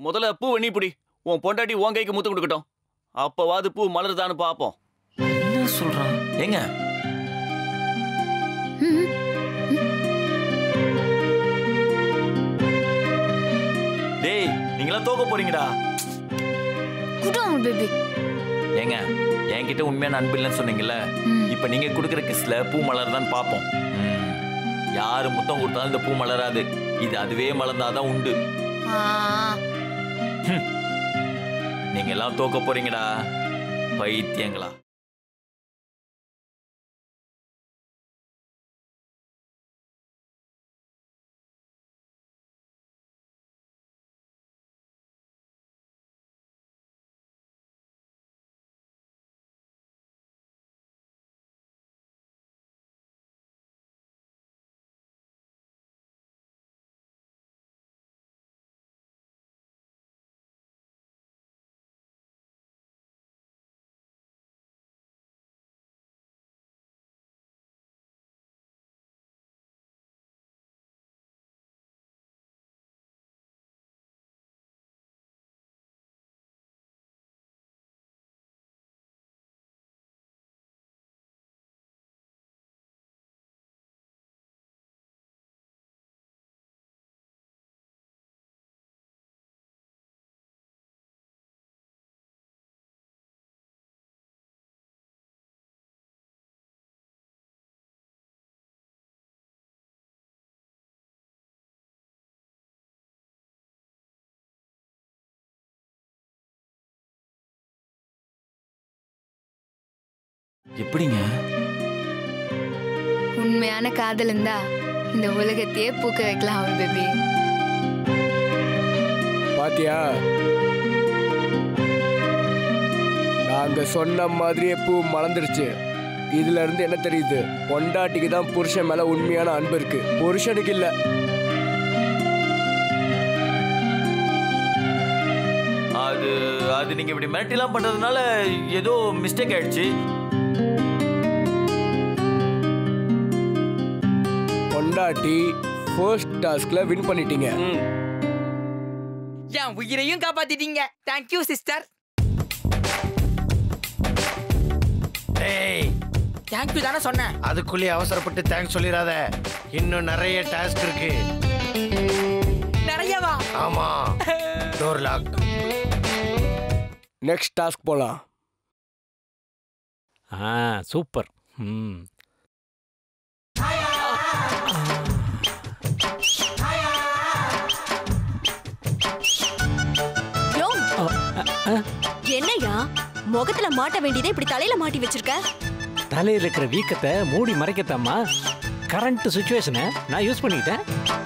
முதல்ல பூவை நீ பிடி உன் பொண்டாட்டி உன் கைக்கு முத்து கொடுக்கட்டும் அப்பவாது பூ மலருதான்னு பார்ப்போம் என்ன சொல்றான் ஏங்க ம், டேய் நீங்களாம் தோக்க போறீங்கடா குடு அமுல் பேபி ஏங்க என்கிட்ட உண்மையான அன்பு இல்லைன்னு சொன்னீங்கல்ல ம். இப்ப நீங்க கொடுக்குற கிஸ்ல பூ மலர்தான் பார்ப்போம் ம். யாரு முத்தம் கொடுத்தாலும் இந்த பூ மலராது இது அதுவே மலர்ந்தாதான் உண்டு ஆ, நீங்க எல்லாம் தோக்க போறீங்கடா பைத்தியங்களா எப்படிங்க உண்மையான காதல் இருந்தா இந்த உலகத்தையே பூக்க வைக்கலாம் அமுல் பேபி பாத்தியா நாங்க சொன்ன மாதிரியே பூ மலர்ந்துருச்சு இதுல இருந்து என்ன தெரியுது பொண்டாட்டிக்கு தான் புருஷன் மேல உண்மையான அன்பு இருக்கு புருஷனுக்கு இல்ல அது அது நீங்க இப்படி மிரட்டிலாம் பண்றதுனால ஏதோ மிஸ்டேக் ஆயிடுச்சு பொண்டாட்டி ஃபர்ஸ்ட் டாஸ்க்ல வின் பண்ணிட்டீங்க ம் என் உயிரையும் காப்பாத்திட்டீங்க தேங்க்யூ சிஸ்டர் டேய் தேங்க்யூ தானே சொன்னேன் அதுக்குள்ளேயே அவசரப்பட்டு தேங்க்ஸ் சொல்லிடாத இன்னும் நிறைய டாஸ்க் இருக்கு நிறையவா ஆமா டோர் லாக் நெக்ஸ்ட் டாஸ்க் போலாம் ஆ சூப்பர் ம் யோ என்னய்யா முகத்துல மாட்ட வேண்டியதை இப்படி தலையில மாட்டி வச்சிருக்க தலையில் இருக்கிற வீக்கத்தை மூடி மறைக்கத்தாம்மா கரண்ட் சுச்சுவேஷனை நான் யூஸ் பண்ணிக்கிட்டேன்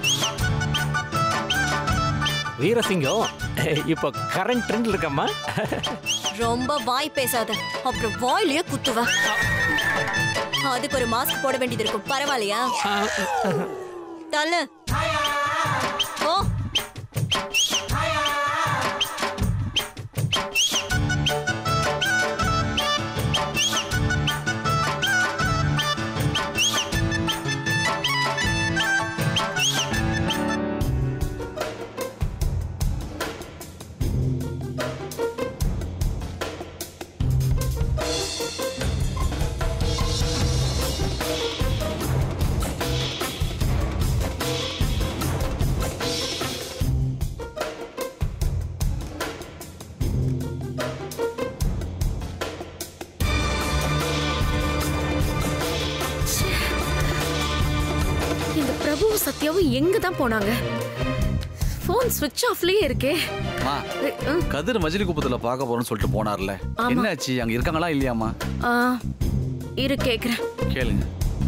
வீரசிங்கம் இப்போ கரண்ட் ட்ரெண்ட் இருக்கம்மா ரொம்ப வாய் பேசாத அப்புறம் வாயிலேயே குத்துவ அதுக்கு ஒரு மாஸ்க் போட வேண்டியது இருக்கும் பரவாயில்லையா தள்ளு ஓ இந்த பிரபுவும் சத்யாவும் எங்க தான் போனாங்க ஃபோன் ஸ்விட்ச் ஆஃப்லயே இருக்கே அம்மா அஹ், அஹ், கதிர் மஜிலி குப்பத்துல பார்க்க போறோம்னு சொல்லிட்டு போனார்ல ஆமா. என்னாச்சு அங்க இருக்காங்களா இல்லையாம்மா ஆ, இரு கேக்குறேன் கேளுங்க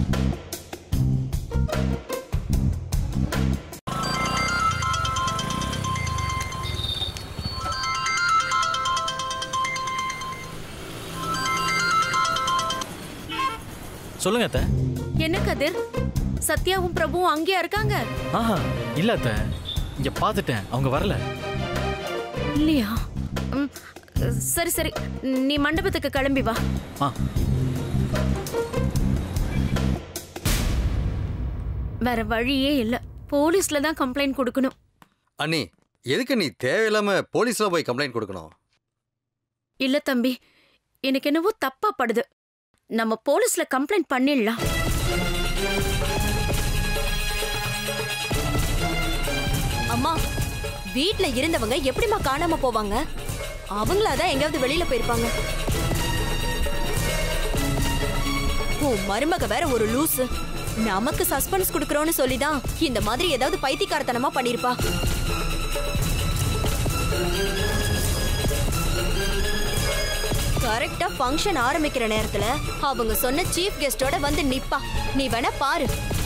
சொல்லுங்க அத்தை என்ன கதிர் சத்யாவும் பிரபுவும் அங்கேயா இருக்காங்க ஆஹா இல்ல அத்தை இங்க பார்த்துட்டேன் அவங்க வரல இல்லையா ம், சரி சரி நீ மண்டபத்துக்கு கிளம்பி வா ஆ வேற வழியே இல்ல போலீஸ்ல தான் கம்ப்ளைண்ட் கொடுக்கணும் அண்ணி எதுக்கு நீ தேவையில்லாம போலீஸ்ல போய் கம்ப்ளைண்ட் கொடுக்கணும் இல்ல தம்பி எனக்கு என்னவோ தப்பா படுது நம்ம போலீஸ்ல கம்ப்ளைண்ட் பண்ணிடலாம் அம்மா வீட்ல இருந்தவங்க எப்படிம்மா காணாம போவாங்க அவங்களாதான் எங்கேயாவது வெளியில போயிருப்பாங்க உன் மருமக வேற ஒரு லூசு நமக்கு சஸ்பென்ஸ் கொடுக்கறோம்னு சொல்லிதான் இந்த மாதிரி ஏதாவது பைத்தியக்காரத்தனமா பண்ணிருப்பா கரெக்டா ஃபங்க்ஷன் ஆரம்பிக்கிற நேரத்துல அவங்க சொன்ன சீஃப் கெஸ்டோட வந்து நிப்பா நீ வேணா பாரு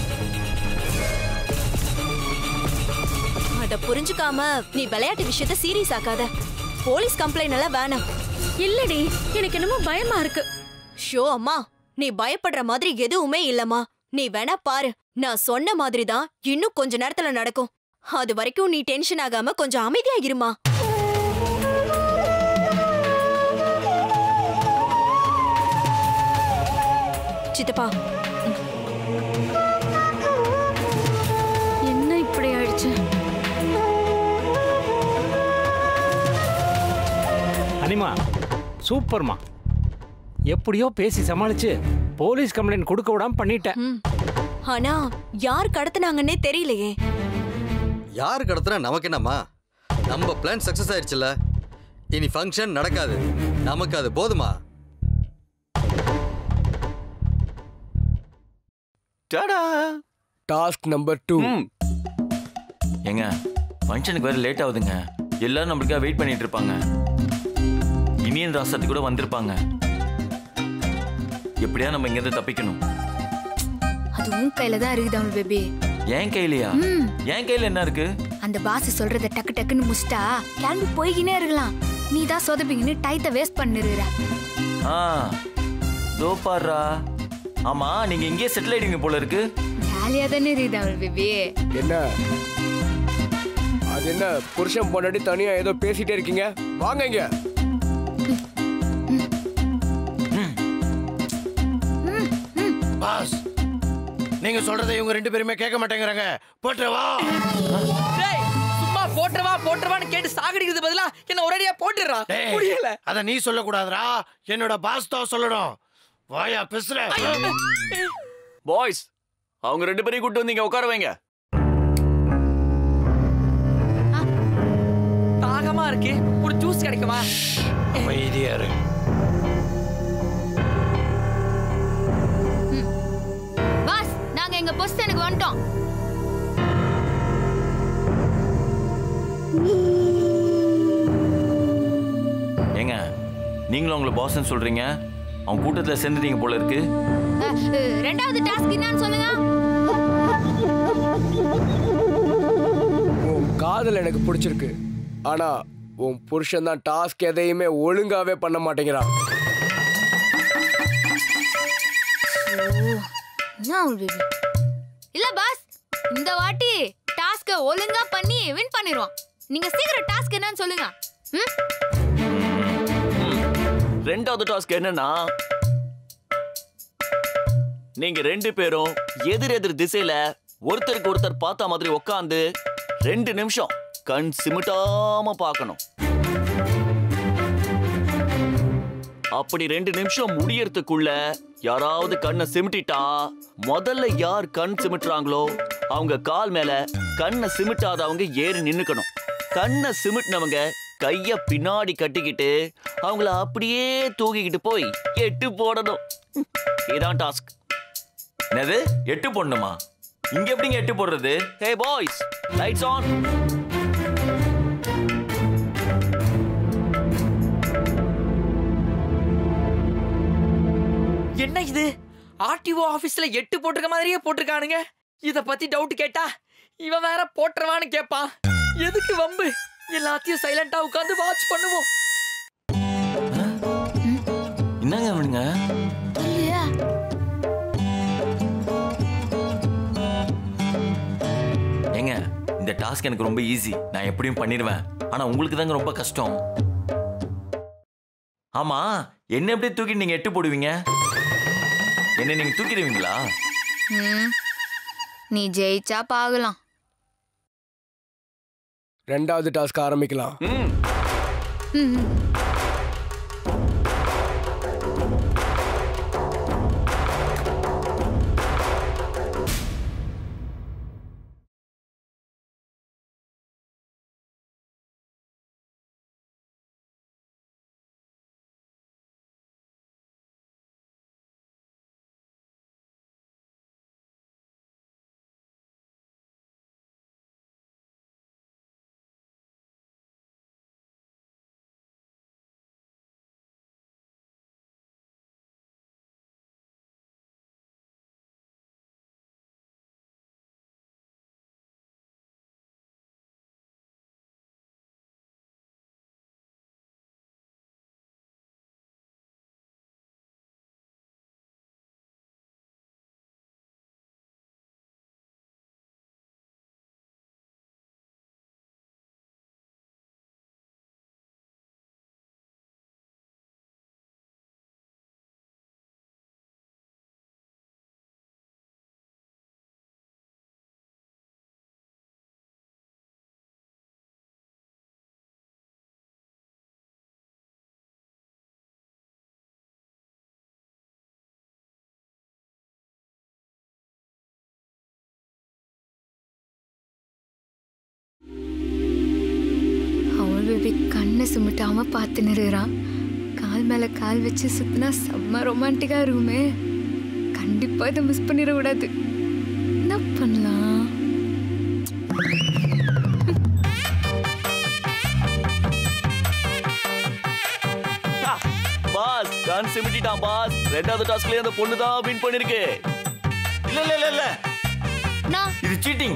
அத புரிஞ்சுக்காம நீ விளையாட்டு விஷயத்த சீரியஸ் ஆக்காத போலீஸ் கம்ப்ளைண்ட் எல்லாம் வேணாம் இல்லடி எனக்கு என்னமோ பயமா இருக்கு ஷோ அம்மா நீ பயப்படுற மாதிரி எதுவுமே இல்லம்மா நீ வேணா பாரு நான் சொன்ன மாதிரி தான் இன்னும் கொஞ்ச நேரத்துல நடக்கும் அது வரைக்கும் நீ டென்ஷன் ஆகாம கொஞ்சம் அமைதியா இருமா சித்தப்பா என்ன இப்படி ஆயிடுச்சு அனிமா சூப்பர்மா எப்படியோ பேசி சமாளிச்சு போலீஸ் கம்ப்ளைண்ட் கொடுக்க விடாம பண்ணிட்டேன் ம். ஆனா யார் கடத்துனாங்கன்னே தெரியலையே யார் கடத்துனா நமக்கு என்னம்மா நம்ம பிளான் சக்சஸ் ஆயிடுச்சுல்ல இனி ஃபங்க்ஷன் நடக்காது நமக்கு அது போதுமா டாடா டாஸ்க் நம்பர் டூ ஏங்க ஃபங்க்ஷனுக்கு வேற லேட் ஆகுதுங்க எல்லாரும் நம்மளுக்காக வெயிட் பண்ணிட்டு இருப்பாங்க இனியன் ராசத்து கூட வந்திருப்பாங்க எப்படியா நம்ம இங்கிருந்து தப்பிக்கணும் அது உன் கையில தான் இருக்குது அவள் பேபி என் கையிலையா ம். என் கையில என்ன இருக்கு அந்த பாஸ் சொல்றத டக்கு டக்குன்னு முஸ்டா கிளம்பி போய்கினே இருக்கலாம் நீ தான் சொதப்பிக்கின்னு டைத்தை வேஸ்ட் பண்ணிருக்கிற ஆ தோ பாருடா ஆமா நீங்க இங்கேயே செட்டில் ஆயிடுவீங்க போல இருக்கு ஜாலியா தானே இருக்குது அவள் பேபி என்ன அது என்ன புருஷன் பொண்டாட்டி தனியா ஏதோ பேசிட்டே இருக்கீங்க வாங்க இங்க பாஸ் நீங்க சொல்றதை இவங்க ரெண்டு பேருமே கேட்க மாட்டேங்கிறாங்க போட்டு வா டேய் சும்மா போட்டுருவா போட்டுருவான்னு கேட்டு சாகடிக்கிறது பதிலா என்ன ஒரேடியா போட்டுடுறா டேய், முடியல அத நீ சொல்லக்கூடாதுடா என்னோட பாஸ் தான் சொல்லணும் வாயா பேசுற பாய்ஸ் அவங்க ரெண்டு பேரையும் கூட்டு வந்து இங்க உட்கார வைங்க தாகமா இருக்கு ஒரு ஜூஸ் கிடைக்குமா அமைதியா இரு பாஸ் நாங்க எங்க பொசிஷனுக்கு வந்துட்டோம் ஏங்க நீங்களும் உங்களை பாஸ்ன்னு சொல்றீங்க அவங்க கூட்டத்துல சேர்ந்துட்டீங்க போல இருக்கு அஹ், அஹ், ரெண்டாவது டாஸ்க் என்னன்னு சொல்லுங்க உன் காதல் எனக்கு பிடிச்சிருக்கு ஆனா உன் புருஷன் தான் டாஸ்க் எதையுமே ஒழுங்காவே பண்ண மாட்டேங்கிறான் என்ன அவள் பேபி இல்ல பாஸ் இந்த வாட்டி டாஸ்க ஒழுங்கா பண்ணி வின் பண்ணிடுவோம் நீங்க சீக்கிரம் டாஸ்க் என்னன்னு சொல்லுங்க ம்? ரெண்டாவது டாஸ்க் என்னன்னா நீங்க ரெண்டு பேரும் எதிர் எதிர் திசையில ஒருத்தருக்கு ஒருத்தர் பார்த்த மாதிரி உட்காந்து ரெண்டு நிமிஷம் கண் சிமிட்டாம பார்க்கணும் அப்படி ரெண்டு நிமிஷம் முடியறதுக்குள்ள யாராவது கண்ணை சிமிட்டிட்டா முதல்ல யார் கண் சிமிட்டுறாங்களோ அவங்க கால் மேல கண்ணை சிமிட்டாதவங்க ஏறி நின்னுக்கணும் கண்ணை சிமிட்டினவங்க கைய பின்னாடி கட்டிக்கிட்டு அவங்கள அப்படியே தூக்கிக்கிட்டு போய் எட்டு போடணும் இதான் டாஸ்க் என்னது எட்டு போடணுமா இங்க எப்படிங்க எட்டு போடுறது ஹே பாய்ஸ் லைட்ஸ் ஆன் என்ன இது ஆர்டிஓ ஆபீஸ்ல எட்டு போட்டிருக்க மாதிரியே போட்டிருக்கானுங்க இத பத்தி டவுட் கேட்டா இவன் வேற போட்டுருவான்னு கேட்பான் எதுக்கு வம்பு எல்லாத்தையும் சைலண்டா உட்கார்ந்து வாட்ச் பண்ணுவோம் என்னங்க அவனுங்க இல்லையா ஏங்க இந்த டாஸ்க் எனக்கு ரொம்ப ஈஸி நான் எப்படியும் பண்ணிடுவேன் ஆனா உங்களுக்கு தாங்க ரொம்ப கஷ்டம் ஆமா என்ன எப்படி தூக்கி நீங்க எட்டு போடுவீங்க என்ன நீங்க தூக்கிடுவீங்களா ம். நீ ஜெயிச்சா பார்க்கலாம் ரெண்டாவது டாஸ்க் ஆரம்பிக்கலாம் ம் ம் ம். அவள் பேபி கண்ணை சுமிட்டாம பார்த்து நிறுறான் கால் மேல கால் வச்சு சுத்தினா செம்ம ரொமான்டிக்கா இருக்குமே கண்டிப்பா இதை மிஸ் பண்ணிடக்கூடாது என்ன பண்ணலாம் பாஸ் கண் சிமிட்டிட்டான் பாஸ் ரெண்டாவது டாஸ்க்லயே அந்த பொண்ணு தான் வின் பண்ணிருக்கு இல்ல இல்ல இல்ல இல்ல நான் இது சீட்டிங்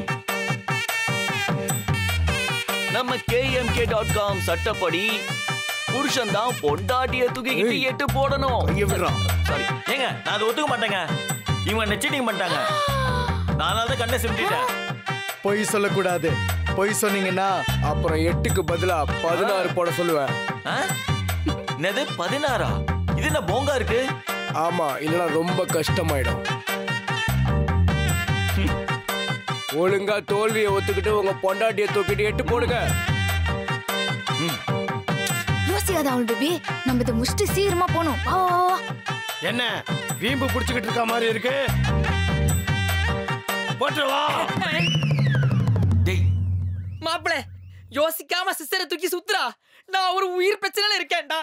நம்ம கேஎம்கே டாட் காம் சட்டப்படி புருஷன் தான் பொண்டாட்டிய தூக்கிக்கிட்டு எட்டு போடணும் சாரி ஏங்க நான் அதை ஒத்துக்க மாட்டேங்க இவங்க என்ன சீட்டிங் பண்ணிட்டாங்க நானால தான் கண்ணை சிமிட்டிட்டேன் பொய் சொல்லக்கூடாது பொய் சொன்னீங்கன்னா அப்புறம் எட்டுக்கு பதிலா பதினாறு போட சொல்லுவேன் ஆ? என்னது பதினாறா இது என்ன போங்கா இருக்கு ஆமா இல்லைன்னா ரொம்ப கஷ்டமாயிடும் ஒழுங்கா தோல்வியை ஒத்துக்கிட்டு உங்க பொண்டாட்டியை தூக்கிட்டு எட்டு போடுங்க யோசிக்காத அவள் பேபி நம்ம இதை முடிச்சுட்டு சீக்கிரமா போகணும் வா வா, வா, வா என்ன வீம்பு புடிச்சுக்கிட்டு இருக்க மாதிரி இருக்கு போட்டு வா டேய் மாப்பிள யோசிக்காம சிஸ்டரை தூக்கி சுத்துறா நான் ஒரு உயிர் பிரச்சனையில இருக்கேன்டா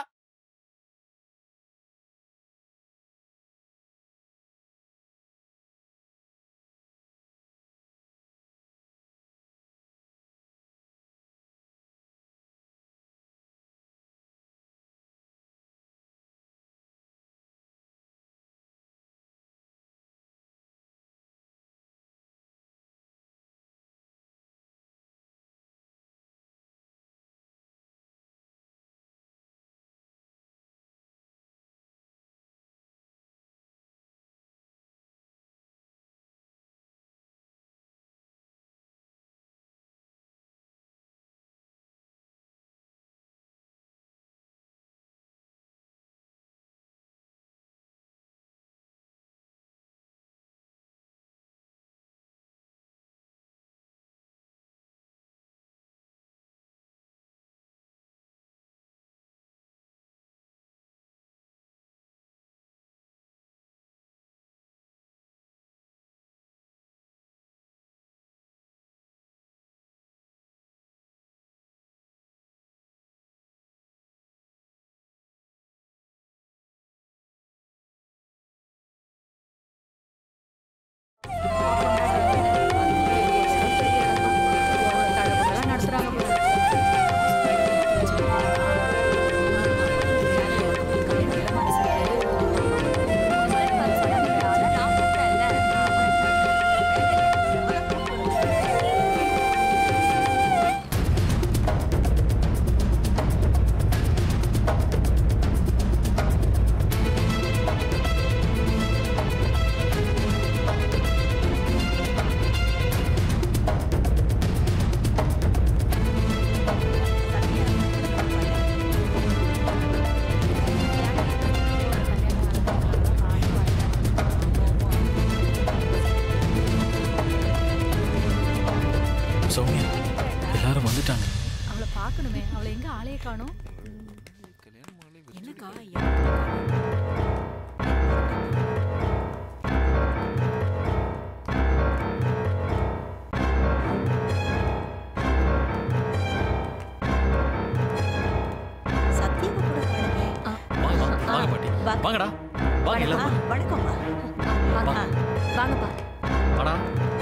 ஆளே காணோம் என்னக்கா சத்தியமா கூட காணுமே வாங்க வாங்க வாங்க பாட்டி வாங்கடா வாங்க எல்லாம் வாங்க. வணக்கம்மா வாங்க வாங்கப்பா வாடா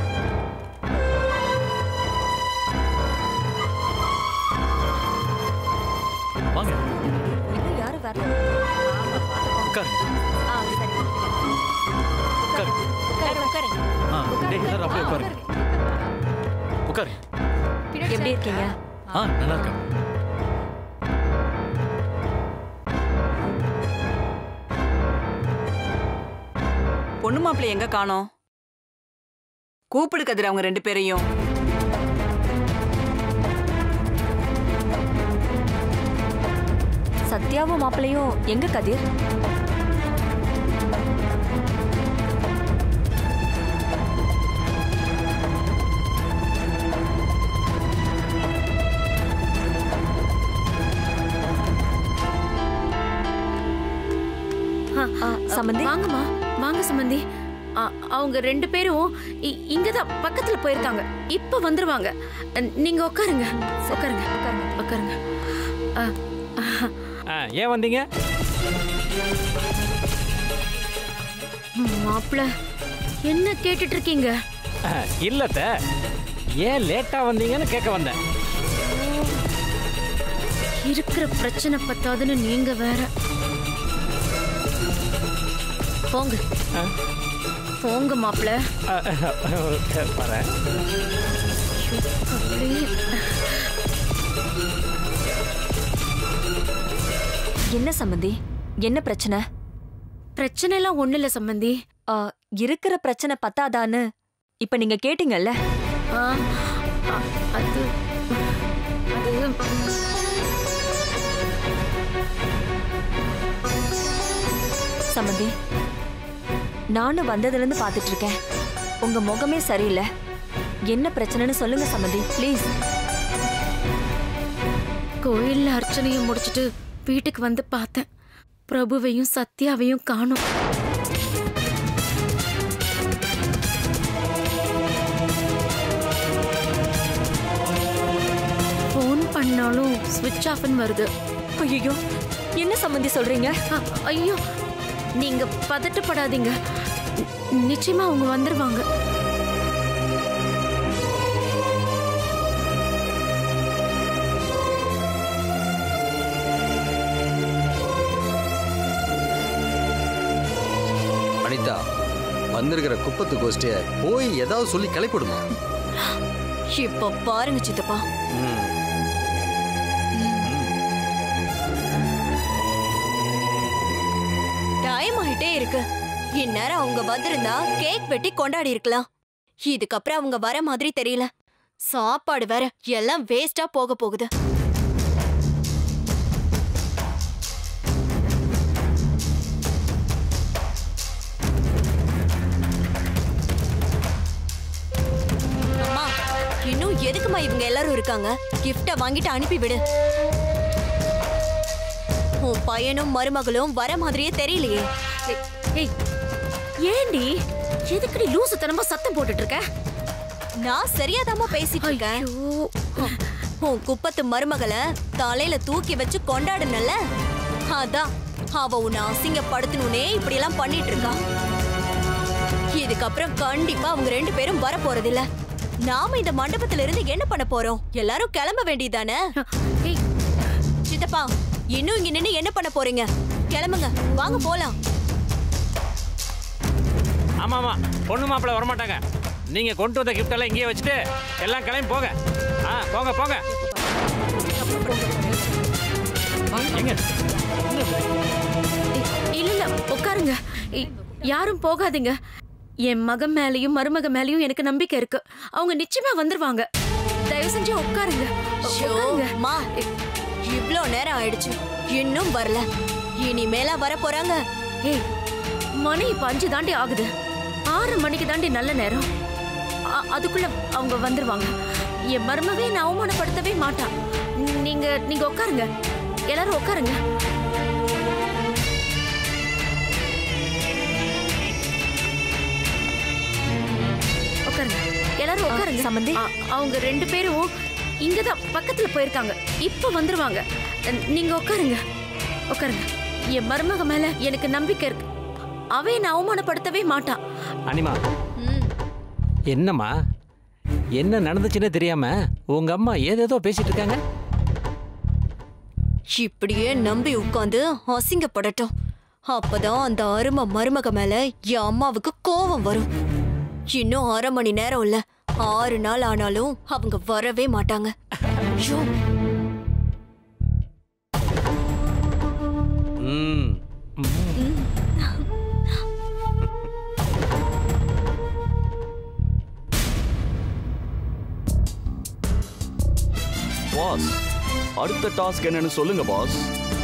வாங்க இன்னும் யாரும் வரல உட்காருங்க ஆ சரி உட்காருங்க உட்காருங்க உட்காருங்க ஆ டேய் எல்லாரும் அப்படியே உட்காருங்க உட்காருங்க எப்படி இருக்கீங்க ஆ நல்லா இருக்கேன் பொண்ணு மாப்பிள்ளை எங்க காணோம் கூப்பிடு கதிர் அவங்க ரெண்டு பேரையும் சத்யாவும் மாப்பிள்ளையும் எங்க கதிர் சம்பந்தி வாங்கம்மா வாங்க சம்பந்தி ஆ, அவங்க ரெண்டு பேரும் இ- இங்கதான் பக்கத்துல போயிருக்காங்க இப்ப வந்துருவாங்க அ, நீங்க உட்காருங்க உட்காருங்க உட்காருங்க உட்காருங்க ஆ, ஆ, ஆ, ஏன் வந்தீங்க மாப்பிள என்ன கேட்டுட்டு இருக்கீங்க ஆ, இல்லத்த ஏன் லேட்டா வந்தீங்கன்னு கேட்க வந்தேன் இருக்கிற பிரச்சனை பத்தாதுன்னு நீங்க வேற போங்க போங்க மாப்பிள ஆ, வரேன் என்ன சம்பந்தி என்ன பிரச்சனை பிரச்சனை எல்லாம் ஒண்ணு இல்ல சம்பந்தி ஆ, இருக்கிற பிரச்சனை பத்தாதான்னு இப்ப நீங்க கேட்டீங்கல்ல ஆ, அ, அது அது சம்பந்தி நானும் வந்ததுல இருந்து பாத்துட்டு இருக்கேன் உங்க முகமே சரியில்லை என்ன பிரச்சனைன்னு சொல்லுங்க சம்பந்தி ப்ளீஸ் கோயில்ல அர்ச்சனையை முடிச்சிட்டு வீட்டுக்கு வந்து பார்த்தேன் பிரபுவையும் சத்யாவையும் காணும் ஃபோன் பண்ணாலும் ஸ்விட்ச் ஆஃப்னு வருது ஐயோ என்ன சம்பந்தி சொல்றீங்க அ- ஐயோ நீங்க பதட்டப்படாதீங்க நி- நிச்சயமா அவங்க வந்துருவாங்க அனிதா வந்திருக்கிற குப்பத்து கோஷ்டிய போய் ஏதாவது சொல்லி கிளப்பிடுமா இப்போ பாருங்க சித்தப்பா டைம் ஆயிட்டே இருக்கு இந்நேரம் அவங்க வந்திருந்தா கேக் வெட்டி கொண்டாடி இருக்கலாம் இதுக்கப்புறம் அவங்க வர மாதிரி தெரியல சாப்பாடு வேற எல்லாம் வேஸ்டா போக போகுது அம்மா இன்னும் எதுக்குமா இவங்க எல்லாரும் இருக்காங்க கிஃப்ட வாங்கிட்டு அனுப்பி விடு உன் பையனும் மருமகளும் வர மாதிரியே தெரியலையே ஏய் ஏண்டி எதுக்குடி லூசுத்தனமா சத்தம் போட்டுட்டு இருக்க நான் சரியாதாம்மா பேசிட்டு இருக்கேன் உன் குப்பத்து மருமகளை தலையில தூக்கி வச்சு கொண்டாடுனல அதான் அவ உன்னை அசிங்கப்படுத்தணும்னே இப்படி எல்லாம் பண்ணிட்டு இருக்கா இதுக்கப்புறம் கண்டிப்பா அவங்க ரெண்டு பேரும் வர போறதில்ல நாம இந்த மண்டபத்துல இருந்து என்ன பண்ண போறோம் எல்லாரும் கிளம்ப வேண்டியதானே சித்தப்பா இன்னும் இங்க நின்னு என்ன பண்ண போறீங்க கிளம்புங்க வாங்க போலாம் ஆமா ஆமா பொண்ணு மாப்பிள்ளை வரமாட்டாங்க நீங்க கொண்டு வந்த gift எல்லாம் இங்கேயே வச்சுட்டு எல்லாம் கிளம்பி போங்க ஆ போங்க போங்க எங்க இல்ல இல்ல உட்காருங்க இ- யாரும் போகாதீங்க என் மகன் மேலயும் மருமக மேலயும் எனக்கு நம்பிக்கை இருக்கு அவங்க நிச்சயமா வந்துருவாங்க தயவு செஞ்சு உட்காருங்க உட்காருங்க. மா இவ்ளோ நேரம் ஆயிடுச்சு இன்னும் வரல இனிமேலா வர போறாங்க ஏய் மணி இப்ப அஞ்சு தாண்டி ஆகுது ஆறு மணிக்கு தாண்டி நல்ல நேரம் அ- அதுக்குள்ள அவங்க வந்துருவாங்க என் மருமவே நான் அவமானப்படுத்தவே மாட்டான் நீங்க நீங்க உட்காருங்க எல்லாரும் உட்காருங்க உட்காருங்க எல்லாரும் உட்காருங்க சம்மந்தி. அ- அவங்க ரெண்டு பேரும் இங்கதான் பக்கத்துல போயிருக்காங்க இப்ப வந்துருவாங்க அஹ், நீங்க உட்காருங்க உட்காருங்க என் மருமக மேல எனக்கு நம்பிக்கை இருக்கு அவ என்னை அவமானப்படுத்தவே மாட்டான் அனிமா என்னம்மா என்ன நடந்துச்சுன்னே தெரியாம உங்க அம்மா ஏதேதோ பேசிட்டு இருக்காங்க இப்படியே நம்பி உட்காந்து அசிங்கப்படட்டும் அப்பதான் அந்த அருமை மருமக மேல என் அம்மாவுக்கு கோபம் வரும் இன்னும் அரை மணி நேரம் இல்ல ஆறு நாள் ஆனாலும் அவங்க வரவே மாட்டாங்க ஐயோ ம் பாஸ் அடுத்த டாஸ்க் என்னன்னு சொல்லுங்க பாஸ்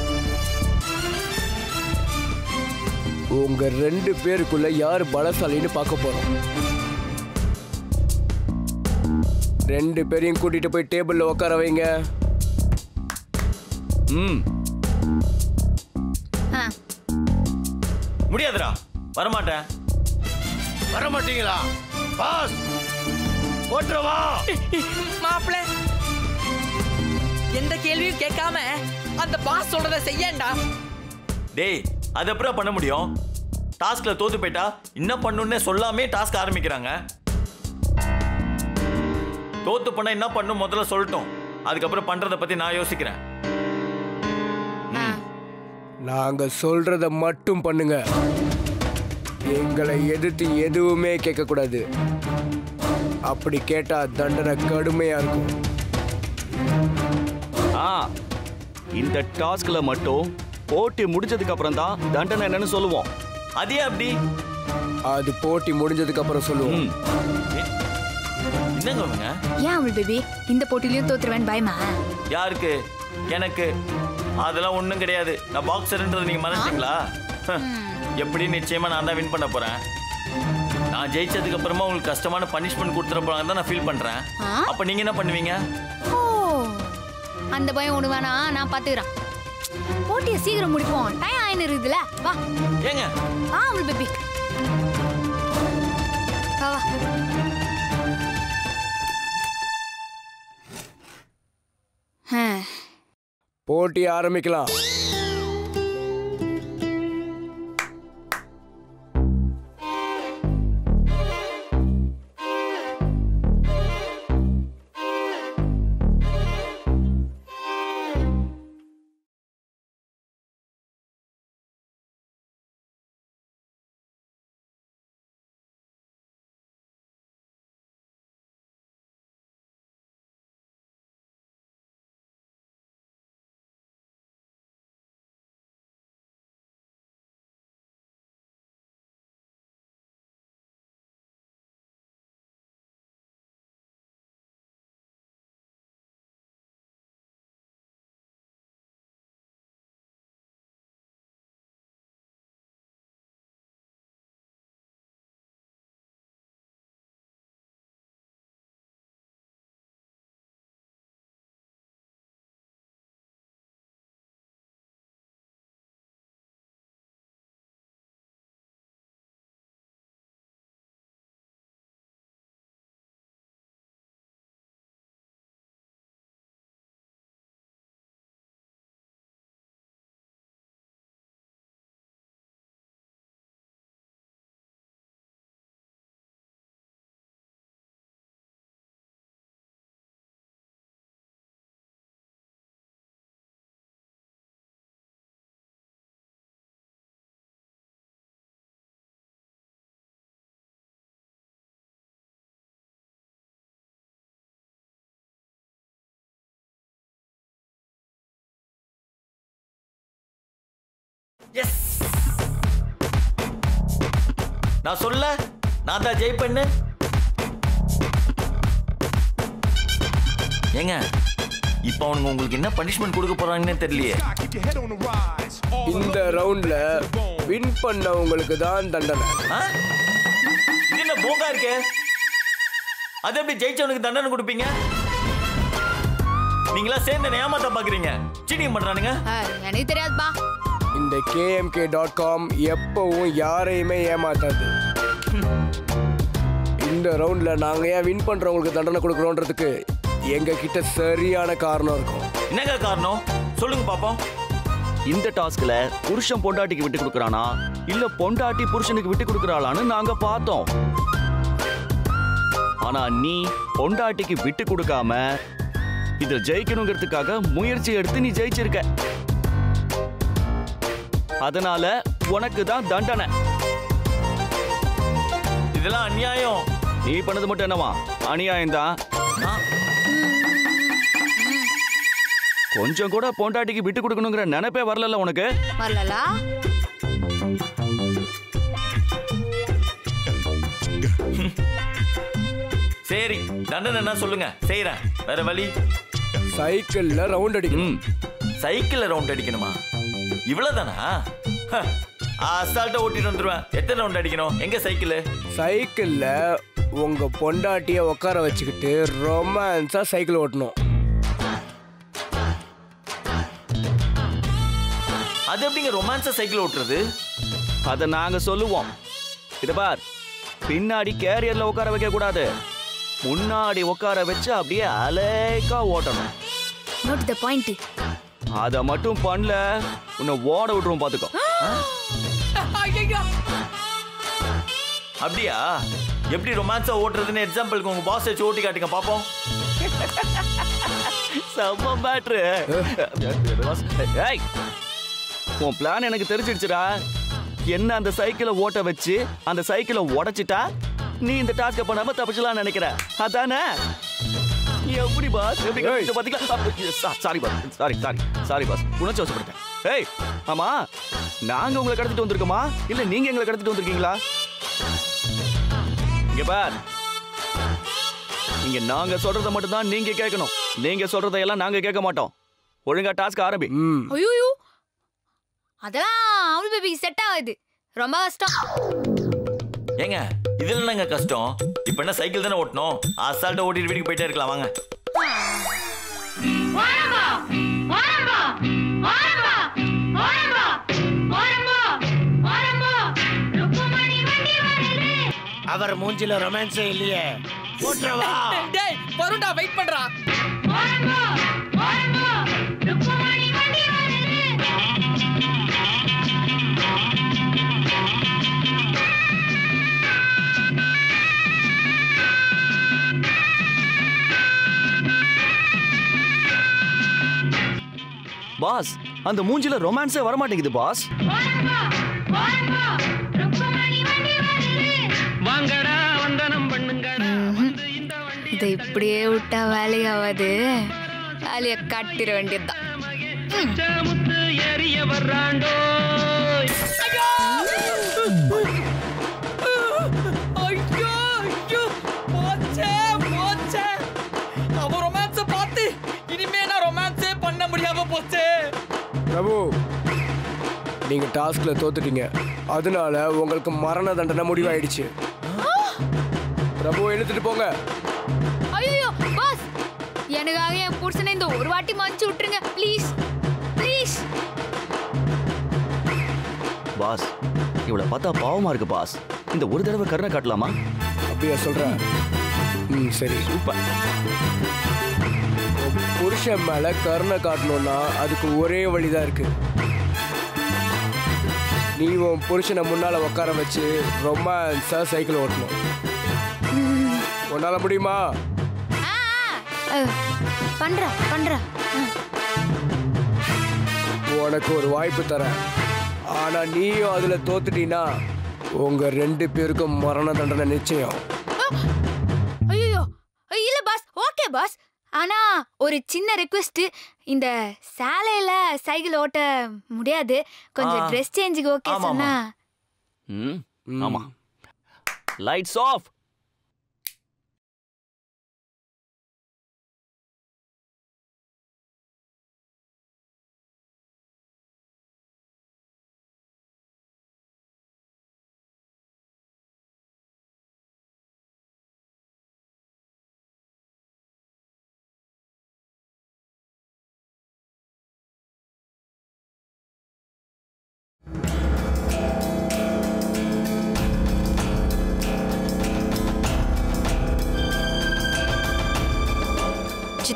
உங்க ரெண்டு பேருக்குள்ள யார் பலசாலின்னு பார்க்க போறோம் ரெண்டு பேரையும் கூட்டிட்டு போய் டேபிள்ல உட்கார வைங்க ம் முடியாதுடா வரமாட்டேன் வர மாட்டீங்களா பாஸ் போட்டுருவா மாப்பிள்ள எந்த கேள்வியும் கேட்காம அந்த பாஸ் சொல்றத செய்யண்டா டேய் அது அப்புறம் பண்ண முடியும் டாஸ்க்ல தோத்து போயிட்டா என்ன பண்ணுன்னே சொல்லாமே டாஸ்க் ஆரம்பிக்கிறாங்க தோத்து பண்ண என்ன பண்ணும் முதல்ல சொல்லட்டும் அதுக்கப்புறம் பண்றத பத்தி நான் யோசிக்கிறேன் நாங்க சொல்றத மட்டும் பண்ணுங்க எங்களை எதிர்த்து எதுவுமே கேட்கக்கூடாது அப்படி கேட்டா தண்டனை கடுமையா இருக்கும் ஆ இந்த டாஸ்க்ல மட்டும் போட்டி முடிஞ்சதுக்கு அப்புறம் தான் தண்டனை என்னன்னு சொல்லுவோம் அதே அப்படி அது போட்டி முடிஞ்சதுக்கு அப்புறம் சொல்லுவோம் என்னங்க அவங்க ஏன் அவள் பேபி இந்த போட்டிலையும் தோத்துருவேன் பயமா யாருக்கு எனக்கு அதெல்லாம் ஒண்ணும் கிடையாது நான் பாக்ஸர்ன்றது நீங்க மறந்துட்டீங்களா ஹ, எப்படி நிச்சயமா நான் தான் வின் பண்ண போறேன் நான் ஜெயிச்சதுக்கு அப்புறமா உங்களுக்கு கஷ்டமான பனிஷ்மெண்ட் கொடுத்துட போறாங்க தான் நான் ஃபீல் பண்றேன் ஆ? அப்ப நீங்க என்ன பண்ணுவீங்க ஓ அந்த பயம் ஒண்ணு வேணா நான் பாத்துக்கிறேன் போட்டியை சீக்கிரம் முடிப்போம் டைம் ஆயின்னு இருக்குதுல வா ஏங்க வா அவள் பேபி வா வா ஹம். போட்டி ஆரம்பிக்கலாம் எஸ் நான் சொல்ல நான் தான் ஜெயிப்பேன்னு ஏங்க இப்போ அவனுங்க உங்களுக்கு என்ன பனிஷ்மெண்ட் கொடுக்க போறாங்கன்னே தெரியலையே இந்த ரவுண்ட்ல வின் பண்ணவங்களுக்கு தான் தண்டனை ஆ? இது என்ன போங்கா இருக்கே அது எப்படி ஜெயிச்சவனுக்கு தண்டனை கொடுப்பீங்க நீங்களா சேர்ந்து என்னை ஏமாத்த பாக்குறீங்க சீட்டிங் பண்றானுங்க எனக்கு தெரியாதுப்பா இந்த கேஎம்கே டாட் காம் எப்பவும் யாரையுமே ஏமாத்தாது இந்த ரவுண்ட்ல நாங்க ஏன் வின் பண்றவங்களுக்கு தண்டனை கொடுக்குறோன்றதுக்கு எங்க கிட்ட சரியான காரணம் இருக்கும் என்னங்க காரணம் சொல்லுங்க பாப்போம் இந்த டாஸ்க்ல புருஷன் பொண்டாட்டிக்கு விட்டு கொடுக்கறானா இல்ல பொண்டாட்டி புருஷனுக்கு விட்டு கொடுக்கறாளான்னு நாங்க பார்த்தோம் ஆனா நீ பொண்டாட்டிக்கு விட்டு கொடுக்காம இதுல ஜெயிக்கணுங்கிறதுக்காக முயற்சி எடுத்து நீ ஜெயிச்சிருக்க அதனால உனக்கு தான் தண்டனை இதெல்லாம் அநியாயம் நீ பண்ணது மட்டும் என்னவா அநியாயம் தான் கொஞ்சம் கூட பொண்டாட்டிக்கு விட்டு கொடுக்கணுங்கிற நினைப்பே வரல உனக்கு வரலலா சரி தண்டனை என்ன சொல்லுங்க செய்யறேன் வேற வழி சைக்கிள்ல ரவுண்ட் அடிக்கணும் சைக்கிள்ல ரவுண்ட் அடிக்கணுமா இவ்வளவுதானா ஹ, அசால்ட்டா ஓட்டிட்டு வந்துருவேன் எத்தனை ரவுண்ட் அடிக்கணும் எங்க சைக்கிள் சைக்கிள்ல உங்க பொண்டாட்டிய உட்கார வச்சுக்கிட்டு ரொமான்ஸா சைக்கிள் ஓட்டணும் அது எப்படிங்க ரொமான்ஸா சைக்கிள் ஓட்டுறது அதை நாங்க சொல்லுவோம் இத பார் பின்னாடி கேரியர்ல உட்கார வைக்க கூடாது முன்னாடி உட்கார வச்சு அப்படியே அலேக்கா ஓட்டணும் நோட் த பாயிண்ட் அத மட்டும் பண்ணல உன்னை ஓட விட்டுருவோம் பாத்துக்கோ அப்படியா எப்படி ரொமான்ஸா ஓட்டுறதுன்னு எக்ஸாம்பிளுக்கு உங்க பாஸ் வச்சு ஓட்டி காட்டுங்க பாப்போம் செம்ம பேட்ரு ஏய் உன் பிளான் எனக்கு தெரிஞ்சிடுச்சுடா என்ன அந்த சைக்கிளை ஓட்ட வச்சு அந்த சைக்கிளை உடைச்சிட்டா நீ இந்த டாஸ்க பண்ணாம தப்பிச்சலாம் நினைக்கிற அதானே எப்படி பாஸ் எப்படி கண்டுபிடிச்ச பாத்தீங்களா sorry boss sorry sorry sorry boss உணர்ச்சி வசப்படுத்தேன் ஏய் ஆமா நாங்க உங்களை கடத்திட்டு வந்திருக்கோமா இல்ல நீங்க எங்களை கடத்திட்டு வந்திருக்கீங்களா இங்க பார் இங்க நாங்க சொல்றத மட்டும் தான் நீங்க கேட்கணும் நீங்க சொல்றதையெல்லாம் நாங்க கேட்க மாட்டோம் ஒழுங்கா டாஸ்க் ஆரம்பி ஐயோ அதெல்லாம் அவள் பேபிக்கு செட் ஆகாது ரொம்ப கஷ்டம் ஏங்க இதுல என்னங்க கஷ்டம் இப்ப என்ன சைக்கிள் தானே ஓட்டணும் அசால்ட்டா ஓட்டிட்டு வீட்டுக்கு போயிட்டே இருக்கலாம் வாங்க அவர் மூஞ்சில ரொமான்ஸே இல்லையே போட்டுறவா டேய் வருண்டா வெயிட் பண்றா பாஸ் அந்த மூஞ்சில ரொமான்ஸே வர மாட்டேங்குது பாஸ் வாங்கடா வந்தனம் பண்ணுங்கடா இதை இப்படியே விட்டா வேலையாவாது வேலையை காட்டிட வேண்டியதுதான் முத்து ஏறிய வர்றாண்டோ ஐயோ ஐயோ போச்சே போச்சே அவ ரொமான்ஸ பார்த்து இனிமே நான் ரொமான்ஸே பண்ண முடியாம போச்சே பிரபு நீங்க டாஸ்க்ல தோத்துட்டீங்க அதனால உங்களுக்கு மரண தண்டனை முடிவாயிடுச்சு பிரபு எழுத்துட்டு போங்க ஐயோ பாஸ் எனக்காக என் புருஷனை இந்த ஒரு வாட்டி மன்னிச்சு விட்டுருங்க ப்ளீஸ் ப்ளீஸ் பாஸ் இவளை பார்த்தா பாவமா இருக்கு பாஸ் இந்த ஒரு தடவை கருணை காட்டலாமா அப்படியா சொல்ற ம் சரி சூப்பர் புருஷன் மேல கருணை காட்டணும்னா அதுக்கு ஒரே வழிதான் இருக்கு நீ உன் புருஷனை முன்னால உட்கார வச்சு ரொமான்ஸா சைக்கிள் ஓட்டணும் உன்னால முடியுமா பண்றா பண்றா உனக்கு ஒரு வாய்ப்பு தரேன் ஆனா நீயும் அதுல தோத்துட்டீன்னா உங்க ரெண்டு பேருக்கும் மரண தண்டனை நிச்சயம் ஐயோ இல்ல பாஸ் ஓகே பாஸ் ஆனா ஒரு சின்ன ரெக்வெஸ்ட் இந்த சாலையில சைக்கிள் ஓட்ட முடியாது கொஞ்சம் ஆ. ட்ரெஸ் சேஞ்சுக்கு ஓகே ஆமா, ஆமா. சொன்னா ம் ஆமா லைட்ஸ் ஆஃப்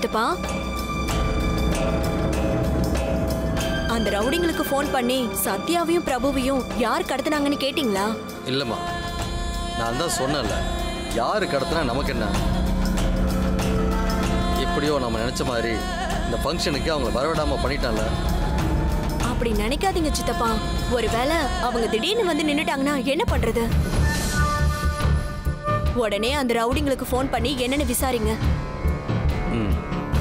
சித்தப்பா அந்த ரவுடிங்களுக்கு ஃபோன் பண்ணி சத்யாவையும் பிரபுவையும் யார் கடத்துனாங்கன்னு கேட்டிங்களா இல்லைம்மா நான் தான் சொன்னேன்ல யாரு கடத்தினா நமக்கு என்ன எப்படியோ நம்ம நினச்ச மாதிரி இந்த ஃபங்க்ஷனுக்கு அவங்கள வரவிடாம பண்ணிட்டான்ல அப்படி நினைக்காதீங்க சித்தப்பா ஒருவேளை அவங்க திடீர்னு வந்து நின்னுட்டாங்கன்னா என்ன பண்றது உடனே அந்த ரவுடிங்களுக்கு ஃபோன் பண்ணி என்னன்னு விசாரிங்க ம்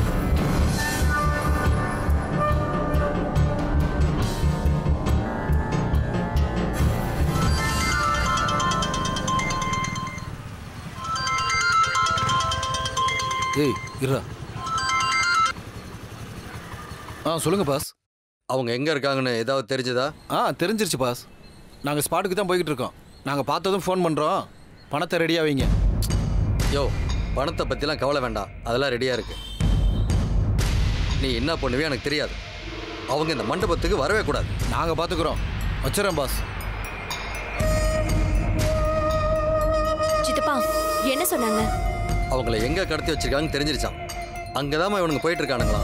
ஏய் இருடா ஆ சொல்லுங்க பாஸ் அவங்க எங்கே இருக்காங்கன்னு ஏதாவது தெரிஞ்சதா ஆ தெரிஞ்சிருச்சு பாஸ் நாங்கள் ஸ்பாட்டுக்கு தான் போய்கிட்டு இருக்கோம் நாங்கள் பார்த்ததும் ஃபோன் பண்ணுறோம் பணத்தை ரெடியாக வைங்க யோ பணத்தை பற்றிலாம் கவலை வேண்டாம் அதெல்லாம் ரெடியாக இருக்கு நீ என்ன பண்ணுவே எனக்கு தெரியாது அவங்க இந்த மண்டபத்துக்கு வரவே கூடாது நாங்கள் பார்த்துக்குறோம் வச்சுறேன் பாஸ் சித்தப்பா என்ன சொன்னாங்க அவங்கள எங்கே கடத்தி வச்சிருக்காங்கன்னு தெரிஞ்சிருச்சான் அங்கே தான் இவனுங்க போயிட்டு இருக்கானுங்களாம்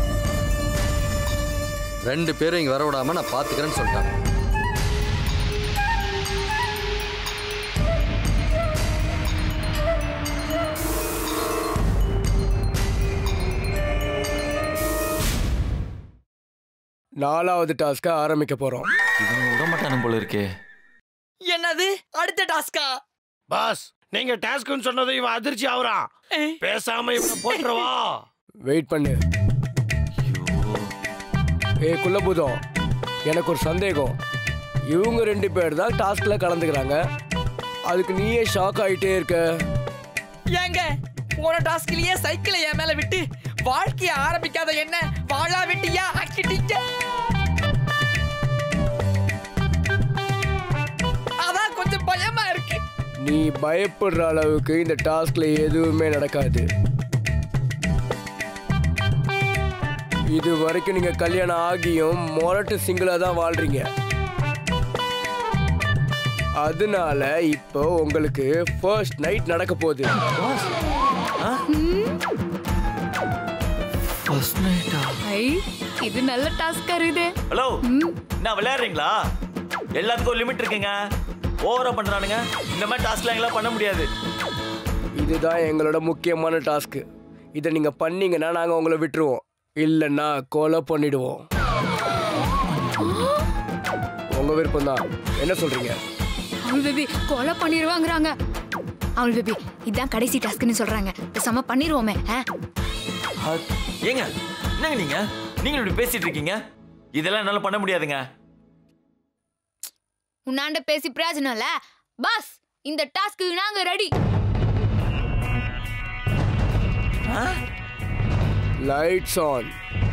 ரெண்டு பேரும் இங்கே வர விடாம நான் பார்த்துக்கிறேன்னு சொல்லிட்டாங்க நாலாவது டாஸ்க்கை ஆரம்பிக்க போகிறோம் இவங்க விட மாட்டானு போல இருக்கே என்னது அடுத்த டாஸ்கா பாஸ் நீங்க டாஸ்க்னு சொன்னது இவன் அதிர்ச்சி ஆகுறான் பேசாம இவனை போட்டுருவா வெயிட் பண்ணு ஏ குலபூதம் எனக்கு ஒரு சந்தேகம் இவங்க ரெண்டு பேர் தான் டாஸ்கில் கலந்துக்கிறாங்க அதுக்கு நீயே ஷாக் ஆகிட்டே இருக்க ஏங்க போன டாஸ்க்லயே சைக்கிளை என் மேல விட்டு வாழ்க்கைய ஆரம்பிக்காத என்ன வாழா வெட்டியா ஆக்கிட்டீங்க அதான் கொஞ்சம் பயமா இருக்கு நீ பயப்படுற அளவுக்கு இந்த டாஸ்க்ல எதுவுமே நடக்காது இது வரைக்கும் நீங்க கல்யாணம் ஆகியும் மொரட்டு சிங்கிளா தான் வாழ்றீங்க அதனால இப்போ உங்களுக்கு ஃபர்ஸ்ட் நைட் நடக்க போகுது ஐ இது நல்ல டாஸ்கா இருக்குது ஹலோ என்ன விளையாடுறீங்களா எல்லாத்துக்கும் ஒரு லிமிட் இருக்குங்க ஓவரா பண்றானுங்க இந்த மாதிரி டாஸ்க்லாம் எங்களாம் பண்ண முடியாது இதுதான் எங்களோட முக்கியமான டாஸ்க் இதை நீங்க பண்ணீங்கன்னா நாங்க உங்களை விட்டுருவோம் இல்லைன்னா கொலை பண்ணிடுவோம் உங்க விருப்பம் தான் என்ன சொல்றீங்க அவள் பேபி கொலை பண்ணிடுவாங்கிறாங்க அவள் பேபி இதான் கடைசி டாஸ்க்னு சொல்றாங்க பேசாம பண்ணிடுவோமே ஆ? அத்- ஏங்க என்னங்க நீங்க நீங்க இப்படி பேசிட்டு இருக்கீங்க இதெல்லாம் என்னால பண்ண முடியாதுங்க உன்னாண்ட பேசி பிரயோஜனம் இல்ல பாஸ் இந்த டாஸ்க்கு நாங்க ரெடி லைட்ஸ் ஆன்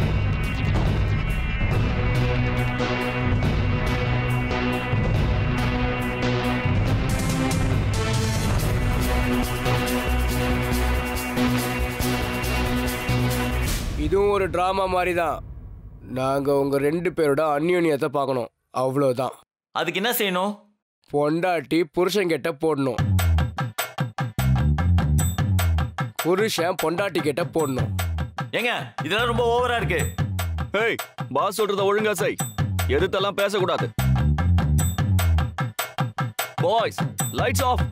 இதுவும் ஒரு டிராமா மாதிரி தான் நாங்கள் உங்கள் ரெண்டு பேரோட அந்யோன்யத்தை பார்க்கணும் அவ்வளோதான் அதுக்கு என்ன செய்யணும் பொண்டாட்டி புருஷன் கிட்ட போடணும் புருஷன் பொண்டாட்டி கிட்ட போடணும் ஏங்க இதெல்லாம் ரொம்ப ஓவரா இருக்கு ஏய் பாஸ் சொல்றத ஒழுங்கா செய் எதுத்தெல்லாம் பேசக்கூடாது பாய்ஸ் லைட்ஸ் ஆஃப்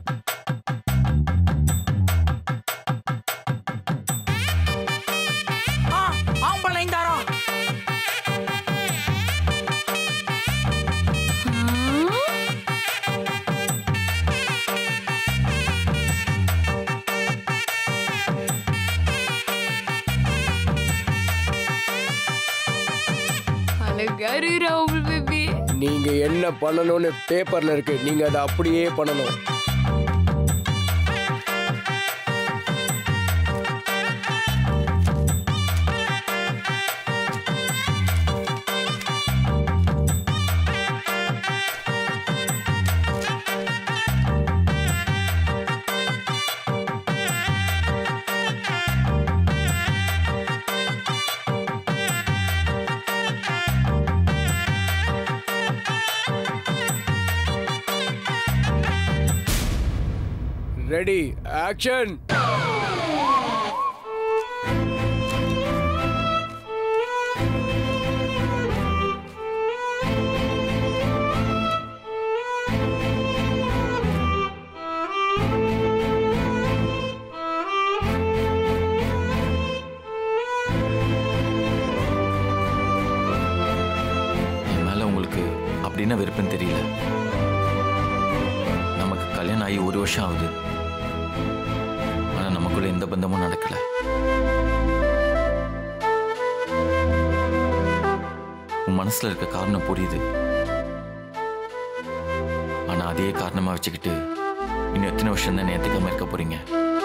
ஆ ஆம்பளை நைந்தாரா அழகா இருக்கு ராகுல் பேபி நீங்க என்ன பண்ணணும்னு பேப்பர்ல இருக்கு நீங்க அதை அப்படியே பண்ணணும் ரெடி ஆக்ஷன் அப்படின்னா வெறுப்புன்னு தெரியல நமக்கு கல்யாணம் ஆகி ஒரு வருஷம் ஆகுது ஆனா நமக்குள்ள எந்த பந்தமும் நடக்கல உன் மனசுல இருக்க காரணம் புரியுது ஆனா அதே காரணமா வச்சுக்கிட்டு இன்னும் எத்தனை வருஷம் தான் ஏத்துக்காம இருக்க போறீங்க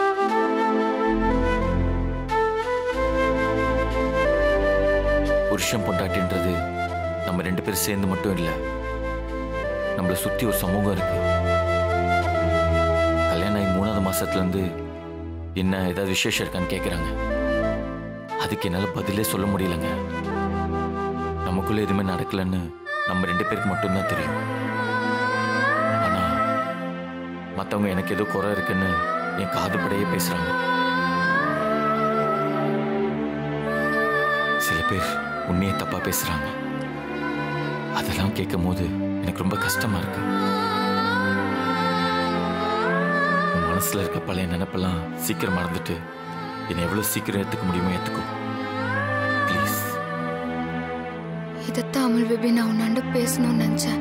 புருஷன் பொண்டாட்டின்றது நம்ம ரெண்டு பேரும் சேர்ந்து மட்டும் இல்லை நம்மளை சுத்தி ஒரு சமூகம் இருக்கு கல்யாணம் ஆகி மூணாவது மாசத்துல இருந்து என்ன ஏதாவது விசேஷம் இருக்கான்னு கேட்குறாங்க அதுக்கு என்னால் பதிலே சொல்ல முடியலங்க நமக்குள்ள எதுவுமே நடக்கலன்னு நம்ம ரெண்டு பேருக்கு மட்டும்தான் தெரியும் ஆனா மற்றவங்க எனக்கு ஏதோ குறை இருக்குன்னு என் காதுபடையே பேசுறாங்க சில பேர் உன்னையே தப்பா பேசுறாங்க அதெல்லாம் கேட்கும் போது எனக்கு ரொம்ப கஷ்டமா இருக்கு உன் மனசுல இருக்க பழைய நினைப்பெல்லாம் சீக்கிரம் மறந்துட்டு என்னை எவ்வளவு சீக்கிரம் ஏத்துக்க முடியுமோ ஏத்துக்கோ ப்ளீஸ் இதைத்தான் அமல் பேபி நான் உன்னாண்ட பேசணும்னு நினைச்சேன்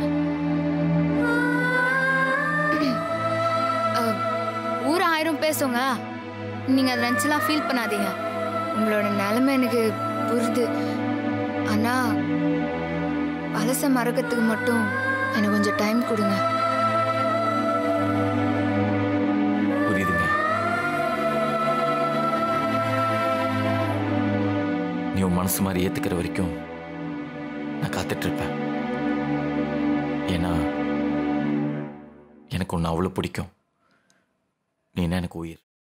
அஹ், ஊர் ஆயிரம் பேசுங்க நீங்க அதை நினச்செல்லாம் ஃபீல் பண்ணாதீங்க உங்களோட நிலைமை எனக்கு புரியுது ஆனா பழச மறக்கிறதுக்கு மட்டும் எனக்கு கொஞ்சம் டைம் கொடுங்க புரியுதுங்க நீ உன் மனசு மாதிரி ஏத்துக்கிற வரைக்கும் நான் காத்துட்டு இருப்பேன் ஏன்னா எனக்கு உன்னை அவ்வளோ பிடிக்கும் நீ என்ன எனக்கு உயிர்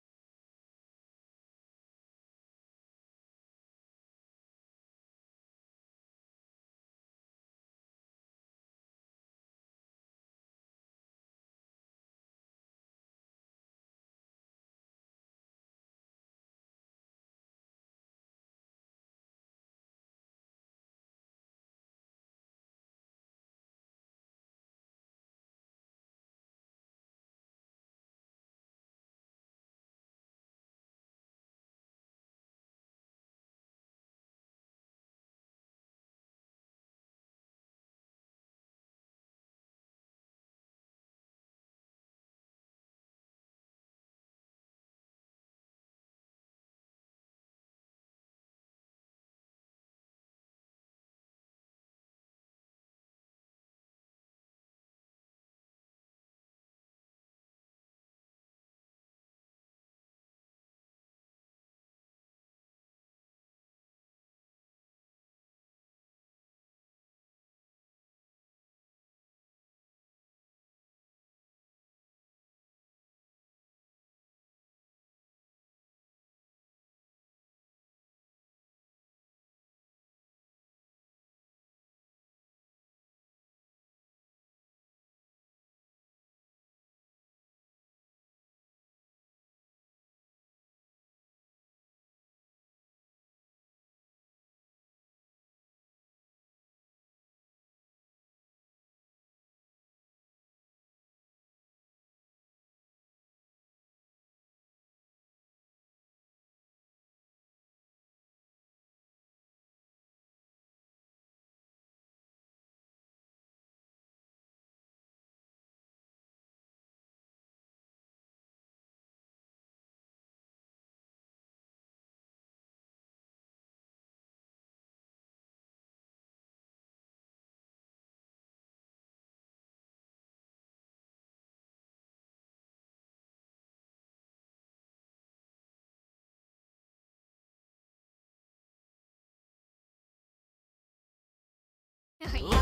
ஐயோ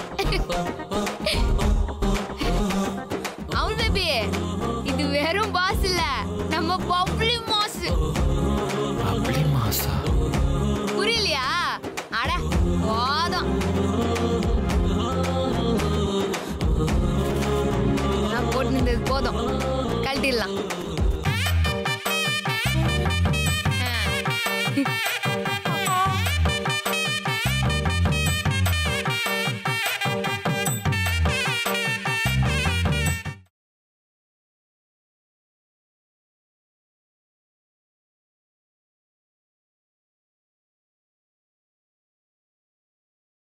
அவுல் பேபி இது வெறும் பாஸ் இல்ல நம்ம பப்ளி மாஸ் அப்படி மாசா புரியலையா அட போதும் நான் போட்டு நின்றது போதும் கழட்டிடலாம்